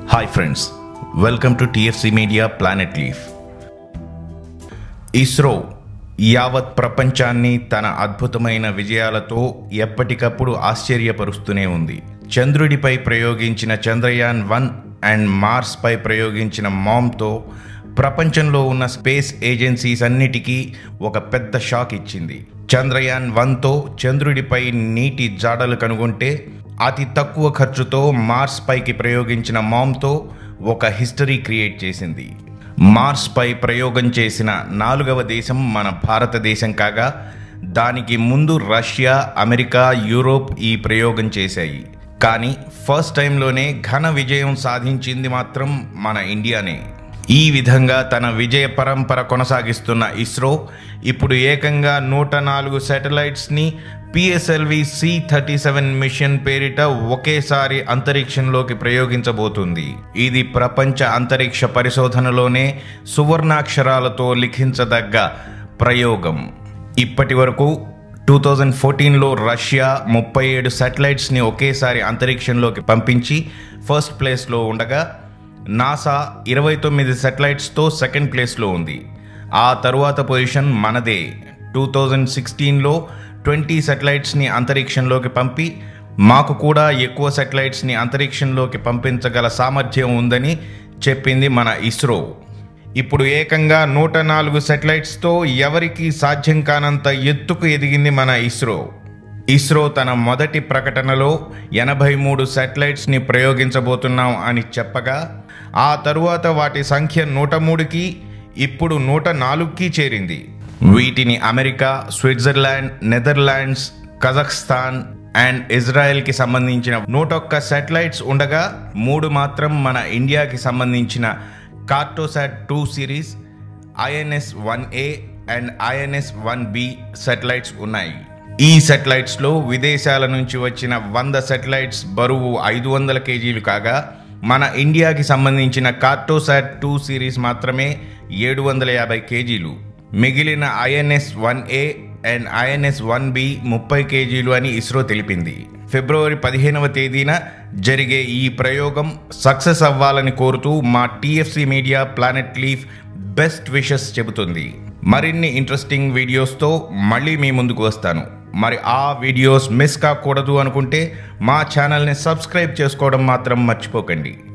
hi friends welcome to TFC media planet leaf ISRO యావత్ ప్రపంచాన్ని తన అద్భుతమైన విజయాలతో ఎప్పటికప్పుడు ఆశ్చర్యపరుస్తూనే ఉంది చంద్రుడిపై ప్రయోగించిన చంద్రయాన్ వన్ అండ్ మార్స్పై ప్రయోగించిన మామ్తో ప్రపంచంలో ఉన్న స్పేస్ ఏజెన్సీస్ అన్నిటికీ ఒక పెద్ద షాక్ ఇచ్చింది చంద్రయాన్ వన్తో చంద్రుడిపై నీటి జాడలు కనుగొంటే అతి తక్కువ ఖర్చుతో మార్స్ పైకి ప్రయోగించిన మామ్తో ఒక హిస్టరీ క్రియేట్ చేసింది మార్స్ పై ప్రయోగం చేసిన నాలుగవ దేశం మన భారతదేశం కాగా దానికి ముందు రష్యా అమెరికా యూరోప్ ఈ ప్రయోగం చేశాయి కానీ ఫస్ట్ టైంలోనే ఘన విజయం సాధించింది మాత్రం మన ఇండియానే ఈ విధంగా తన విజయ పరంపర కొనసాగిస్తున్న ఇస్రో ఇప్పుడు ఏకంగా నూట నాలుగు శాటిలైట్స్ని PSLV C thirty seven mission పేరిట ఒకేసారి అంతరిక్షంలోకి ప్రయోగించబోతుంది ఇది ప్రపంచ అంతరిక్ష పరిశోధనలోనే సువర్ణాక్షరాలతో లిఖించదగ్గ ప్రయోగం ఇప్పటి వరకు టూ థౌజండ్ ఫోర్టీన్లో రష్యా ముప్పై ఏడు శాటిలైట్స్ని ఒకేసారి అంతరిక్షంలోకి పంపించి ఫస్ట్ ప్లేస్లో ఉండగా నాసా ఇరవై తొమ్మిది సెటిలైట్స్తో సెకండ్ ప్లేస్లో ఉంది ఆ తరువాత పొజిషన్ మనదే టూ థౌజండ్ సిక్స్టీన్లో ట్వంటీ సెటిలైట్స్ని అంతరిక్షంలోకి పంపి మాకు కూడా ఎక్కువ సెటిలైట్స్ని అంతరిక్షంలోకి పంపించగల సామర్థ్యం ఉందని చెప్పింది మన ఇస్రో ఇప్పుడు ఏకంగా నూట నాలుగు సెటిలైట్స్తో ఎవరికి సాధ్యం కానంత ఎత్తుకు ఎదిగింది మన ఇస్రో ఇస్రో తన మొదటి ప్రకటనలో ఎనభై మూడు శాటిలైట్స్ని ప్రయోగించబోతున్నాం అని చెప్పగా ఆ తరువాత వాటి సంఖ్య నూట మూడుకి ఇప్పుడు నూట నాలుగుకి చేరింది వీటిని America Switzerland Netherlands Kazakhstan and ఇజ్రాయెల్కి సంబంధించిన నూటొక్క శాటిలైట్స్ ఉండగా మూడు మాత్రం మన ఇండియాకి సంబంధించిన Cartosat two series INS one A and INS one B satellites ఉన్నాయి ఈ సెటిలైట్స్లో విదేశాల నుంచి వచ్చిన వంద సెటిలైట్స్ బరువు ఐదు వందల కేజీలు కాగా మన ఇండియాకి సంబంధించిన కార్టోసాట్ టూ సిరీస్ మాత్రమే ఏడు వందల యాభై కేజీలు మిగిలిన INS one A and INS one B ముప్పై కేజీలు అని ఇస్రో తెలిపింది ఫిబ్రవరి పదిహేనవ తేదీన జరిగే ఈ ప్రయోగం సక్సెస్ అవ్వాలని కోరుతూ మా TFC media planet leaf best wishes చెబుతుంది మరిన్ని ఇంట్రెస్టింగ్ వీడియోస్తో మళ్ళీ మీ ముందుకు వస్తాను మరి ఆ వీడియోస్ మిస్ కాకూడదు అనుకుంటే మా ఛానల్ని సబ్స్క్రైబ్ చేసుకోవడం మాత్రం మర్చిపోకండి